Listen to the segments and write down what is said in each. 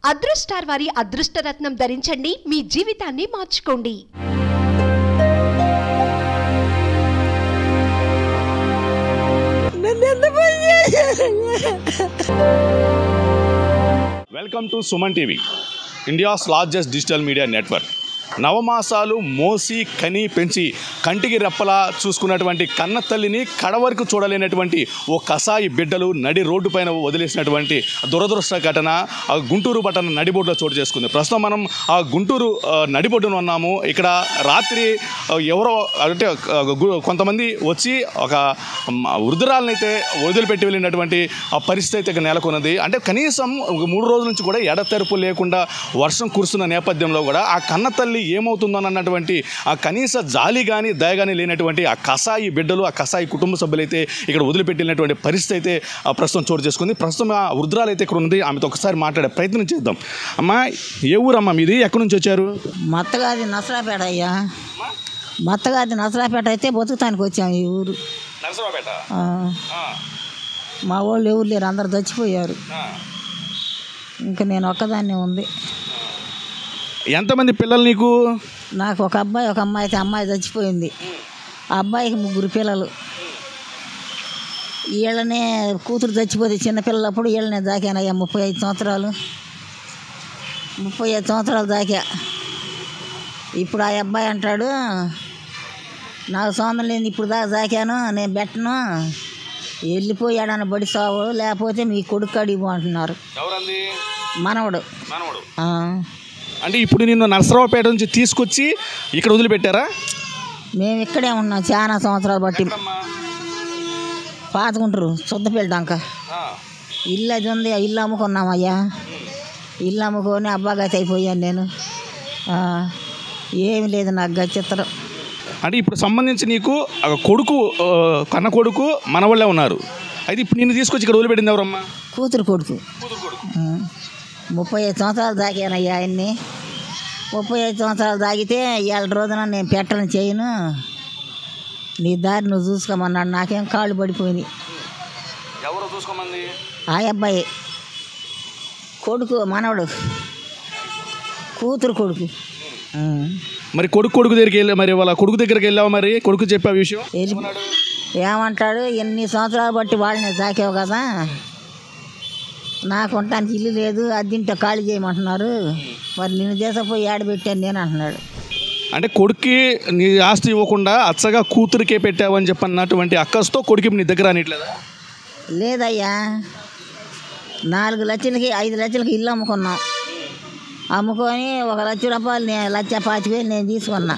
అదృష్టార్ వారి అదృష్టరత్నం ధరించండి మీ జీవితాన్ని మార్చుకోండి welcome to Suman TV India's largest digital media network నవమాసాలు మోసి కని పెంచి కంటికి రెప్పలా చూసుకున్నటువంటి కన్న తల్లిని కడవరకు చూడలేనటువంటి ఓ కసాయి బిడ్డలు నడి రోడ్డు పైన వదిలేసినటువంటి దురదృష్ట ఘటన ఆ గుంటూరు పట్టణ నడిబొడ్డులో చోటు చేసుకుంది ప్రస్తుతం మనం ఆ గుంటూరు ఆ, నడిబొడ్డున ఉన్నాము ఇక్కడ రాత్రి ఆ, ఎవరో అంటే ఆ, గు- కొంతమంది వచ్చి ఒక మ, వృద్ధురాలను అయితే వదిలిపెట్టి వెళ్ళినటువంటి ఆ పరిస్థితి అయితే ఇక్కడ నెలకొన్నది అంటే కనీసం ఒక మూడు రోజుల నుంచి కూడా ఎడతెరపు లేకుండా వర్షం కురుస్తున్న నేపథ్యంలో కూడా ఆ కన్న తల్లి ఏమవుతుందో అన్నటువంటి ఆ కనీస జాలి కానీ దయ కానీ లేనటువంటి ఆ కసాయి బిడ్డలు ఆ కసాయి కుటుంబ సభ్యులైతే ఇక్కడ వదిలిపెట్టినటువంటి పరిస్థితి అయితే ఆ, ప్రస్తుతం చోటు చేసుకుంది ప్రస్తుతం ఆ వృద్ధురాలు అయితే ఇక్కడ ఉంది ఆమెతో ఒకసారి మాట్లాడే ప్రయత్నం చేద్దాం అమ్మా ఏ ఊరమ్మా మీది ఎక్కడి నుంచి వచ్చారు మత్తగాది నసరాపేట అయ్యా మత్తగాది నసరాపేట అయితే బతుకుతానికి వచ్చాము ఈ ఊరు నరసరావుపేట ఆ, మా వాళ్ళు ఎవరు లేరు అందరు చచ్చిపోయారు ఇంకా నేను ఒక్కదాన్నే ఉంది ఎంతమంది పిల్లలు నీకు నాకు ఒక అబ్బాయి ఒక అమ్మాయి అయితే అమ్మాయి చచ్చిపోయింది ఆ అబ్బాయికి ముగ్గురు పిల్లలు వీళ్ళనే కూతురు చచ్చిపోతే చిన్నపిల్లలప్పుడు వీళ్ళనే దాకానయ్యా ముప్పై ఐదు సంవత్సరాలు ముప్పై ఐదు సంవత్సరాలు దాకా ఇప్పుడు ఆ అబ్బాయి అంటాడు నాకు సొంతం లేని ఇప్పుడు దాకా దాకాను నేను పెట్టను వెళ్ళిపోయాడన్న బడి సావు లేకపోతే మీ కొడుకు అడిగి అంటున్నారు ఎవరంది మనవడు మనవడు ఆ. అంటే ఇప్పుడు నిన్ను నరసరావుపేట నుంచి తీసుకొచ్చి ఇక్కడ వదిలిపెట్టారా మేము ఇక్కడే ఉన్నాం చాలా సంవత్సరాలు బట్టి పాతకుంటారు శుద్ధపల్లి డంక ఇల్లు అది ఉంది ఆ ఇల్లు అమ్ముకున్నామయ్యా ఇల్లు అమ్ముకొని అబ్బాగతి అయిపోయాను నేను ఆ, ఏమి లేదు నాకు గచ్చిత్రం అంటే ఇప్పుడు సంబంధించి నీకు ఒక కొడుకు ఆ, కన్న కొడుకు మనవాళ్ళే ఉన్నారు అయితే ఇప్పుడు నిన్ను తీసుకొచ్చి ఇక్కడ వదిలిపెట్టింది ఎవరమ్మా కూతురు కొడుకు ఆ, ముప్పై ఐదు సంవత్సరాలు దాకానయ్యా ఆయన్ని ముప్పై ఐదు సంవత్సరాలు దాగితే ఇవాళ రోజున నేను పెట్టను చేయను నీ దారి నువ్వు చూసుకోమన్నాడు నాకేం కాళ్ళు పడిపోయినాయి ఎవరో చూసుకోమంది ఆ అబ్బాయి కొడుకు మనవడు కూతురు కొడుకు ఆ. మరి కొడుకు కొడుకు దగ్గరికి వెళ్ళి మరి వాళ్ళ కొడుకు దగ్గరికి వెళ్ళావా మరి కొడుకు చెప్పే విషయం వెళ్ళి ఏమంటాడు ఎన్ని సంవత్సరాలు బట్టి వాళ్ళని సాకావు కదా నాకు ఉండటానికి ఇల్లు లేదు అద్దింటే ఖాళీ చేయమంటున్నారు మరి నిన్ను చేసపోయి ఏడబెట్టాను నేను అంటున్నాడు అంటే కొడుక్కి నీ ఆస్తి ఇవ్వకుండా అచ్చగా కూతురికే పెట్టావని చెప్పన్నటువంటి అక్కస్తో కొడుకు నీ దగ్గర అనిట్లేదా లేదయ్యా నాలుగు లక్షలకి ఐదు లక్షలకి ఇల్లు అమ్ముకున్నాం అమ్ముకొని ఒక లక్ష రూపాయలు నేను లక్ష పాతి వేలు నేను తీసుకున్నా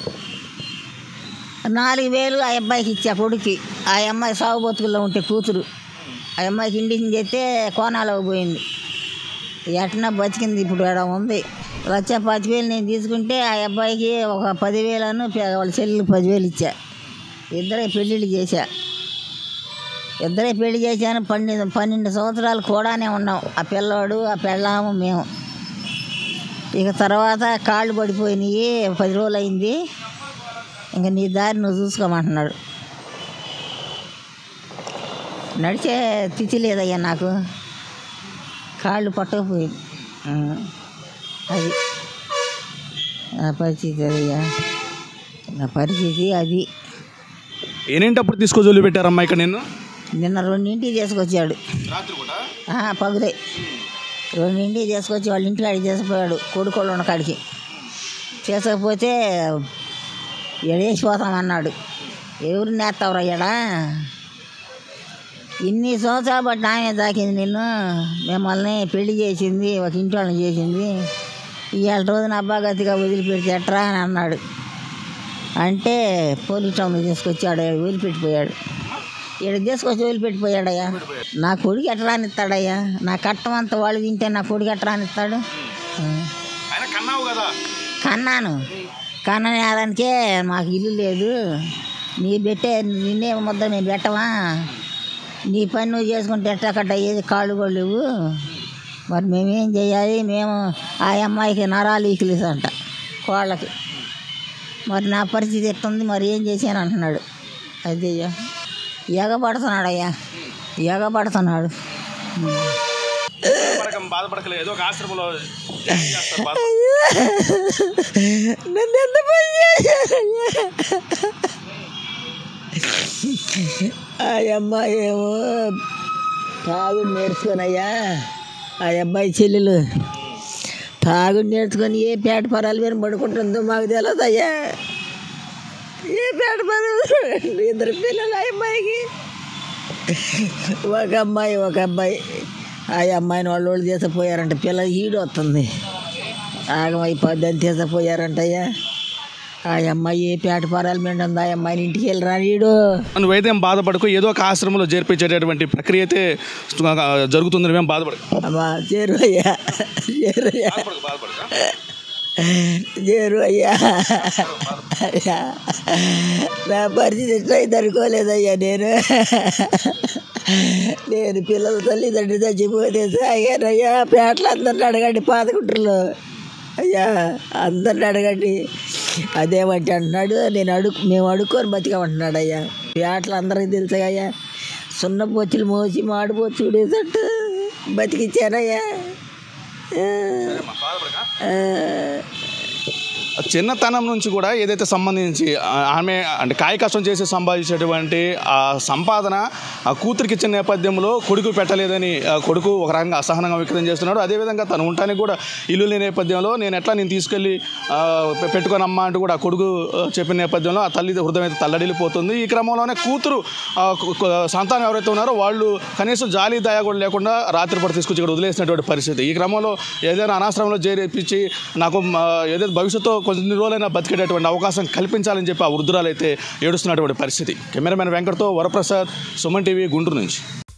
నాలుగు వేలు ఆ అబ్బాయికి ఇచ్చా కొడుక్కి ఆ అమ్మాయి సాగు బతుకుల్లో ఉంటే కూతురు ఆ అమ్మాయికి ఇండిషన్ చేస్తే కోనాలో పోయింది ఎట్నా బతికింది ఇప్పుడు ఎడ ఉంది లక్ష పాతి వేలు నేను తీసుకుంటే ఆ అబ్బాయికి ఒక పదివేలను పే- వాళ్ళ చెల్లెలు పదివేలు ఇచ్చా ఇద్దరే పెళ్ళిళ్ళు చేశా ఇద్దరే పెళ్లి చేశాను పన్నెండు పన్నెండు సంవత్సరాలు కూడానే ఉన్నాం ఆ పిల్లోడు ఆ పెళ్ళాము మేము ఇక తర్వాత కాళ్ళు పడిపోయినాయి పది రోజులు అయింది ఇంకా నీ దారి నువ్వు చూసుకోమంటున్నాడు నడిచే తిథి లేదయ్యా నాకు కాళ్ళు పట్టకపోయింది ఆ, అది నా పరిస్థితి అదయ్యా నా పరిస్థితి అది ఏనేంటప్పుడు తీసుకొచ్చి వదిలిపెట్టారమ్మా ఇక్కడ నిన్ను నిన్న రెండింటికి తీసుకొచ్చాడు రాత్రి కూడా ఆ, పగులే రెండింటికి తీసుకొచ్చి వాళ్ళ ఇంటికి అడిగి చేసిపోయాడు కొడుకోళ్ళు ఉన్న కాడికి చేసకపోతే ఎడేసిపోతామన్నాడు ఎవరు నేస్తావురా ఎడా ఇన్ని సంవత్సరాలు బట్టి ఆమె దాకింది నిన్ను మిమ్మల్ని పెళ్లి చేసింది ఒక ఇంటి వాళ్ళని చేసింది ఇవాళ రోజున అబ్బాగతిగా వదిలిపెడితే ఎట్రా అని అన్నాడు అంటే పోలీస్ టౌన్ తీసుకొచ్చాడు వదిలిపెట్టిపోయాడు ఇక్కడ తీసుకొచ్చి వదిలిపెట్టిపోయాడయ్యా నా కొడుకు ఎట్లా రానిస్తాడయ్యా నా కట్టం అంతా వాళ్ళు తింటే నా కొడుకు ఎట్లా రానిస్తాడు ఆ. ఆయన కన్నావు కదా కన్నాను కన్ననేదానికే మాకు ఇల్లు లేదు నీ పెట్టే నిన్నే ముద్ద నేను పెట్టవా నీ పని నువ్వు చేసుకుంటే ఎట్టకట్ట ఏది కాళ్ళు కూడా లేవు మరి మేమేం చేయాలి మేము ఆ అమ్మాయికి నరాలు ఈకిలేసి అంట కోళ్ళకి మరి నా పరిస్థితి ఎట్టుంది మరి ఏం చేశాను అంటున్నాడు అదయ్యా ఎగబడుతున్నాడు అయ్యా ఎగబడుతున్నాడు పడకం బాధపడకలే ఏదో ఒక ఆశ్రమంలో ఏం చేస్తారు బాధ? నన్ను ఎంత పని చేశారయ్యా ఆ అమ్మాయి ఏమో తాగుడు నేర్చుకొనయ్యా ఆ అబ్బాయి చెల్లెలు తాగుడు నేర్చుకొని ఏ పేట పరాల మీద పడుకుంటుందో మాకు తెలియదయ్యా ఏ పేట పరాలు ఇద్దరు పిల్లలు ఆ అమ్మాయికి ఒక అమ్మాయి ఒక అబ్బాయి ఆ అమ్మాయిని వాళ్ళు వాళ్ళు తీసుకుపోయారంట పిల్ల ఈడు వస్తుంది ఆగమైపోద్ది అని తీసుకుపోయారంటయ్యా ఆ అమ్మాయి ఏ పేట పరాల మీద ఉంది ఆ అమ్మాయిని ఇంటికి వెళ్ళి రానీడు నువ్వైతే ఏం బాధపడకు ఏదో ఒక ఆశ్రమంలో చేర్పించేటటువంటి ప్రక్రియ అయితే జరుగుతుంది నువ్వేం బాధపడకు అమ్మా చేరు అయ్యా చేరు అయ్యా బాధపడకు, బాధపడకు. చేరు అయ్యా అయ్యా నా పరిస్థితి ఎట్లయింది అనుకోలేదయ్యా నేను నేను పిల్లల తల్లిదండ్రి చచ్చిపోతే సాగానయ్యా పేటలు అందరిని అడగండి పాతకుంటారు అయ్యా అందరిని అడగండి అదేమంటే అంటున్నాడు నేను అడుగు మేము అడుక్కొని బతికామంటున్నాడు అయ్యా పేటలు అందరికీ తెలుసాయ్యా సున్న బొచ్చులు మోసి మాడిపోచ్చు చూడేసట్టు బతికిచ్చానయ్యా ఆ, ఆ. చిన్నతనం నుంచి కూడా ఏదైతే సంబంధించి ఆ- ఆమె అంటే కాయ కష్టం చేసి సంపాదించేటువంటి ఆ సంపాదన ఆ కూతురికి ఇచ్చిన నేపథ్యంలో కొడుకు పెట్టలేదని ఆ కొడుకు ఒక రకంగా అసహనంగా వ్యక్తం చేస్తున్నాడు అదేవిధంగా తను ఉండటానికి కూడా ఇల్లు లేని నేపథ్యంలో నేను ఎట్లా నేను తీసుకెళ్ళి ఆ, పె- పెట్టుకోనమ్మా అంటూ కూడా ఆ కొడుకు ఆ, చెప్పిన నేపథ్యంలో ఆ తల్లి హృదయం అయితే తల్లడిల్లిపోతుంది ఈ క్రమంలోనే కూతురు ఆ, కు- కు- సంతానం ఎవరైతే ఉన్నారో వాళ్ళు కనీసం జాలి దయ కూడా లేకుండా రాత్రిపూట తీసుకొచ్చి ఇక్కడ వదిలేసినటువంటి పరిస్థితి ఈ క్రమంలో ఏదైనా అనాశ్రమంలో చేరేపించి నాకు మ- ఏదైతే భవిష్యత్తులో కొన్ని రోజులైనా బతికేటటువంటి అవకాశం కల్పించాలని చెప్పి ఆ వృద్ధురాలు అయితే ఏడుస్తున్నటువంటి పరిస్థితి కెమెరామెన్ వెంకట్తో వరప్రసాద్ సుమన్ టీవీ గుంటూరు నుంచి